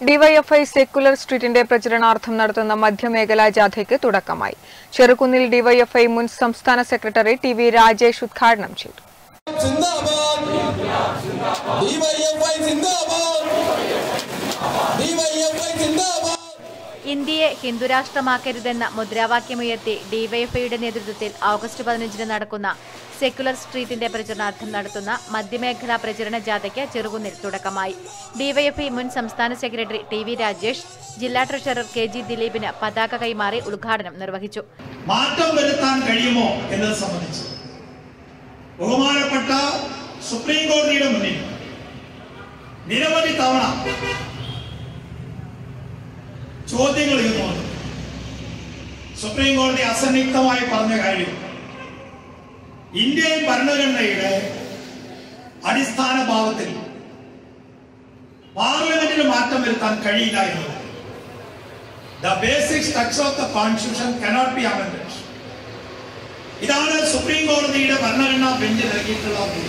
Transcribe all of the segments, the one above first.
DYFI secular സ്ട്രീറ്റിന്റെ പ്രചരണാർത്ഥം നടത്തുന്ന മധ്യമേഖലാ ജാഥയ്ക്ക് തുടക്കമായി ചെറുകുന്നിൽ ഡിവൈഎഫ്ഐ മുൻ സംസ്ഥാന സെക്രട്ടറി ടി വി രാജേഷ് ഉദ്ഘാടനം ചെയ്തു സിന്ദാബാദ് ഡിവൈഎഫ്ഐ സിന്ദാബാദ് ഡിവൈഎഫ്ഐ സിന്ദാബാദ് ഇന്ത്യയെ ഹിന്ദുരാഷ്ട്രമാക്കരുതെന്ന മുദ്രാവാക്യമുയർത്തി ഡിവൈഎഫ്ഐയുടെ നേതൃത്വത്തിൽ ഓഗസ്റ്റ് പതിനഞ്ചിന് നടക്കുന്ന സെക്കുലർ സ്ട്രീറ്റിന്റെ പ്രചരണാർത്ഥം നടത്തുന്ന മധ്യമേഖലാ പ്രചരണ ജാഥയ്ക്ക് ചെറുകുന്നിൽ തുടക്കമായി ഡിവൈഎഫ്ഐ മുൻ സംസ്ഥാന സെക്രട്ടറി ടി വി രാജേഷ് ജില്ലാ ട്രഷറർ കെ ജി ദിലീപിന് പതാക കൈമാറി ഉദ്ഘാടനം നിർവഹിച്ചു മാറ്റം വരുത്താൻ കഴിയുമോ എന്നത് സംബന്ധിച്ച് ബഹുമാനപ്പെട്ട സുപ്രീം കോടതിയുടെ മുന്നിൽ നിരവധി തവണ ചോദ്യങ്ങൾ ഉയർന്നു സുപ്രീം കോടതി അസന്നിഗ്ധമായി പറഞ്ഞ കാര്യം ഇന്ത്യൻ ഭരണഘടനയുടെ അടിസ്ഥാന ഭാവത്തിൽ പാർലമെന്റിന് മാറ്റം വരുത്താൻ കഴിയില്ല എന്നുള്ളത് the basic structure of the constitution cannot be amend ഇതാണ് സുപ്രീം കോടതിയുടെ ഭരണഘടനാ ബെഞ്ച് നൽകിയിട്ടുള്ള വിധി.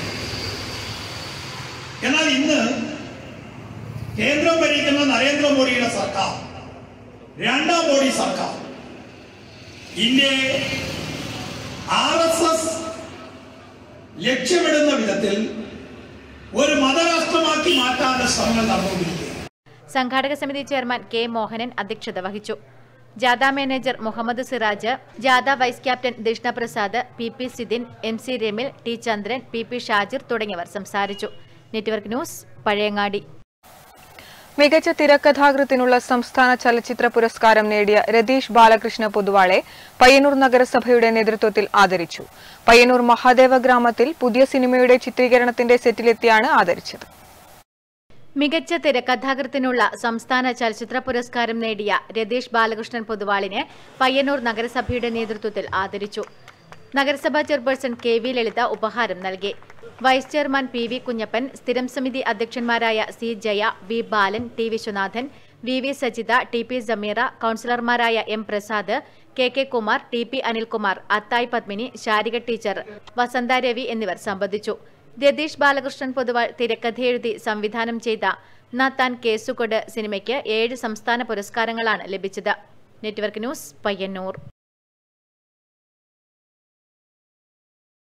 എന്നാൽ ഇന്ന് കേന്ദ്രം ഭരിക്കുന്ന നരേന്ദ്രമോദിയുടെ സർക്കാർ രണ്ടാം മോഡി സർക്കാർ ഇന്ത്യയെ ആർ എസ് എസ് ലക്ഷ്യമിടുന്ന വിധത്തിൽ ഒരു മതരാഷ്ട്രമാക്കി മാറ്റാനുള്ള ശ്രമങ്ങൾ നടന്നുകൊണ്ടിരിക്കുകയാണ് സംഘാടക സമിതി ചെയർമാൻ കെ മോഹനൻ അധ്യക്ഷത വഹിച്ചു ജാഥ മാനേജർ മുഹമ്മദ് സിറാജ് ജാഥ vice captain Drishna Prasad P P Sidin M C Ramil T Chandran P P Shajir തുടങ്ങിയവർ സംസാരിച്ചു നെറ്റ്വർക്ക് ന്യൂസ് പഴയങ്ങാടി മികച്ച തിരക്കഥാകൃത്തിനുള്ള സംസ്ഥാന ചലച്ചിത്ര പുരസ്കാരം നേടിയ രതീഷ് ബാലകൃഷ്ണ പൊതുവാളെ പയ്യന്നൂർ നഗരസഭയുടെ നേതൃത്വത്തിൽ ആദരിച്ചു പയ്യന്നൂർ മഹാദേവ ഗ്രാമത്തിൽ പുതിയ സിനിമയുടെ ചിത്രീകരണത്തിന്റെ സെറ്റിലെത്തിയാണ് ആദരിച്ചത് മികച്ച തിരക്കഥാകൃത്തിനുള്ള സംസ്ഥാന ചലച്ചിത്ര പുരസ്കാരം നേടിയ രതീഷ് ബാലകൃഷ്ണൻ പൊതുവാളിനെ പയ്യന്നൂർ നഗരസഭയുടെ നേതൃത്വത്തിൽ ആദരിച്ചു നഗരസഭാ ചെയർപേഴ്സൺ കെ വി ലളിത ഉപഹാരം നൽകി vice chairman P V Kunhappan സ്ഥിരം സമിതി അധ്യക്ഷന്മാരായ C Jaya V Balan T Viswanathan V V Sajitha T P Sameera കൌൺസിലർമാരായ M Prasad K K Kumar T P Anilkumar Athayi Padmini Sharika teacher Vasantha Ravi എന്നിവർ സംബന്ധിച്ചു രതീഷ് ബാലകൃഷ്ണൻ പൊതുവാൾ തിരക്കഥയെഴുതി സംവിധാനം ചെയ്ത നത്താൻ കേസുകൊട് സിനിമയ്ക്ക് ഏഴ് സംസ്ഥാന പുരസ്കാരങ്ങളാണ് ലഭിച്ചത് നെറ്റ്വർക്ക് ന്യൂസ് പയ്യന്നൂർ